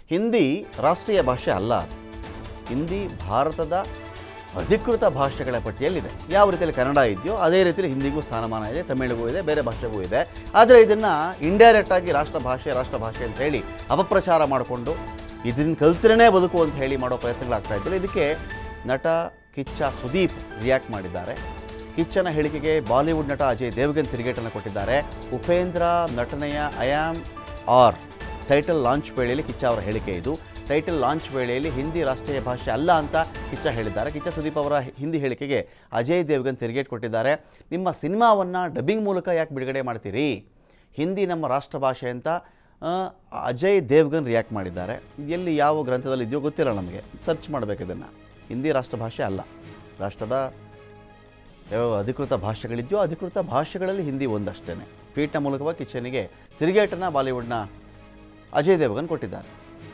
ಹಿಂದಿ ರಾಷ್ಟ್ರೀಯ ಭಾಷೆ ಅಲ್ಲ ಅದು ಹಿಂದಿ ಭಾರತದ ಅಧಿಕೃತ ಭಾಷೆಗಳ ಪಟ್ಟಿಯಲ್ಲಿದೆ ಯಾವ ರೀತಿಯಲ್ಲಿ ಕನ್ನಡ ಇದೆಯೋ ಅದೇ ರೀತಿಯಲ್ಲಿ ಹಿಂದಿಗೂ ಸ್ಥಾನಮಾನ ಇದೆ ತಮಿಳಿಗೂ ಇದೆ ಬೇರೆ ಭಾಷೆಗೂ ಇದೆ ಆದರೆ ಇದನ್ನು ಇಂಡೈರೆಕ್ಟ್ ಆಗಿ ರಾಷ್ಟ್ರ ಭಾಷೆ ರಾಷ್ಟ್ರ ಭಾಷೆ ಅಂತ ಹೇಳಿ ಅಪಪ್ರಚಾರ ಮಾಡಿಕೊಂಡು ಇದನ್ನು ಕಲ್ತ್ರನೇ ಬದುಕು ಅಂತ ಹೇಳಿ ಮಾಡೋ ಪ್ರಯತ್ನಗಳಾಗ್ತಾ ಇದ್ದಿಲ್ಲ ಇದಕ್ಕೆ ನಟ ಕಿಚ್ಚ ಸುದೀಪ್ ರಿಯಾಕ್ಟ್ ಮಾಡಿದ್ದಾರೆ ಕಿಚ್ಚನ ಹೇಳಿಕೆಗೆ ಬಾಲಿವುಡ್ ನಟ ಅಜಯ್ ದೇವಗನ್ ತಿರುಗೇಟನ್ನು ಕೊಟ್ಟಿದ್ದಾರೆ ಉಪೇಂದ್ರ ನಟನೆಯ I am R title launch ವೇಳೆಯಲ್ಲಿ ಕಿಚ್ಚ ಅವರ ಹೇಳಿಕೆ ಇದು ಟೈಟಲ್ ಲಾಂಚ್ ವೇಳೆಯಲ್ಲಿ ಹಿಂದಿ ರಾಷ್ಟ್ರೀಯ ಭಾಷೆ ಅಲ್ಲ ಅಂತ ಕಿಚ್ಚ ಹೇಳಿದ್ದಾರೆ ಕಿಚ್ಚ ಸುದೀಪ್ ಅವರ ಹಿಂದಿ ಹೇಳಿಕೆಗೆ ಅಜಯ್ ದೇವ್ಗನ್ ತಿರುಗೇಟ್ ಕೊಟ್ಟಿದ್ದಾರೆ ನಿಮ್ಮ ಸಿನಿಮಾವನ್ನು ಡಬ್ಬಿಂಗ್ ಮೂಲಕ ಯಾಕೆ ಬಿಡುಗಡೆ ಮಾಡ್ತೀರಿ ಹಿಂದಿ ನಮ್ಮ ರಾಷ್ಟ್ರ ಭಾಷೆ ಅಂತ ಆ, ಅಜಯ್ ದೇವ್ಗನ್ ರಿಯಾಕ್ಟ್ ಮಾಡಿದ್ದಾರೆ ಇದು ಎಲ್ಲಿ ಯಾವ ಗ್ರಂಥದಲ್ಲಿ ಇದೆಯೋ ಗೊತ್ತಿಲ್ಲ ನಮಗೆ ಸರ್ಚ್ ಮಾಡಬೇಕು ಇದನ್ನು ಹಿಂದಿ ರಾಷ್ಟ್ರ ಭಾಷೆ ಅಲ್ಲ ರಾಷ್ಟ್ರದ ಯಾವ ಅಧಿಕೃತ ಭಾಷೆಗಳಿದೆಯೋ ಅಧಿಕೃತ ಭಾಷೆಗಳಲ್ಲಿ ಹಿಂದಿ ಒಂದಷ್ಟೇ ಟ್ವೀಟ್ನ ಮೂಲಕವಾಗಿ ಕಿಚ್ಚನಿಗೆ ತಿರುಗೇಟನ್ನು ಬಾಲಿವುಡ್ನ ಅಜಯ್ ದೇವಗನ್ ಕೊಟ್ಟಿದ್ದಾರೆ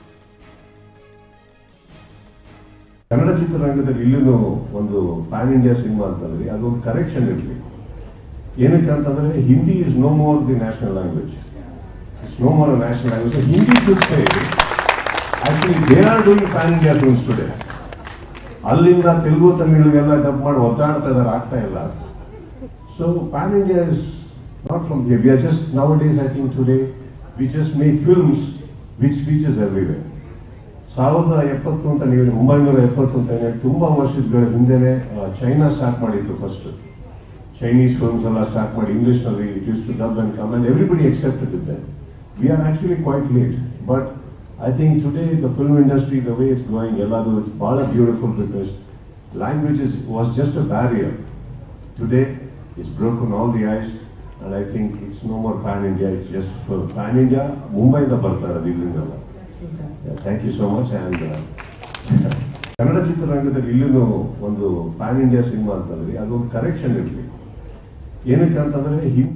ಕನ್ನಡ ಚಿತ್ರರಂಗದಲ್ಲಿ ಇಲ್ಲೂ ಒಂದು ಪ್ಯಾನ್ ಇಂಡಿಯಾ ಸಿನಿಮಾ ಅಂತಂದ್ರೆ ಅದೊಂದು ಕರೆಕ್ಷನ್ ಇರಲಿ ಏನಕ್ಕೆ ಅಂತಂದ್ರೆ Hindi is no more the national language it's no more national language Hindi should say actually they are doing pan India films today ಅಲ್ಲಿಂದ ತೆಲುಗು ತಮಿಳಿಗೆಲ್ಲ ಡಬ್ ಮಾಡಿ ಒದ್ದಾಡ್ತಾ ಇದಾರೆ ಆಗ್ತಾ ಇಲ್ಲ so pan India is not from here we are just now days I think today we just make films which reaches everywhere ಸಾವಿರದ ಎಪ್ಪತ್ತು ಅಂತ ನೀವು ಒಂಬೈನೂರ ಎಪ್ಪತ್ತು ಅಂತ ಹೇಳಿ ತುಂಬಾ ವರ್ಷಗಳ ಹಿಂದೆನೆ ಆ, ಚೈನಾ ಸ್ಟಾರ್ಟ್ ಮಾಡಿತ್ತು ಫಸ್ಟ್ ಚೈನೀಸ್ ಫಿಲ್ಮ್ಸ್ ಎಲ್ಲ ಸ್ಟಾರ್ಟ್ ಮಾಡಿ ಇಂಗ್ಲಿಷ್ ನಲ್ಲಿ it use to dub and come and everybody accepted it we are actually quite late but I think today the film industry the way it's going ಎಲ್ಲದು it's ಬಹಳ beautiful because language is was just a barrier today it's broken all the ice and I think it's no more pan India it's just pan India ಮುಂಬೈಯಿಂದ ಬರ್ತಾರೆ ಅದು ಇಲ್ಲಿಂದಲ್ಲ thank you so much and Kannada ಚಿತ್ರರಂಗದಲ್ಲಿ ಇಲ್ಲೂ ಒಂದು PAN India cinema ಅಂತಂದ್ರೆ ಅದೊಂದು correction ಇರಲಿ ಏನಕ್ಕೆ ಅಂತಂದ್ರೆ ಹಿಂದಿ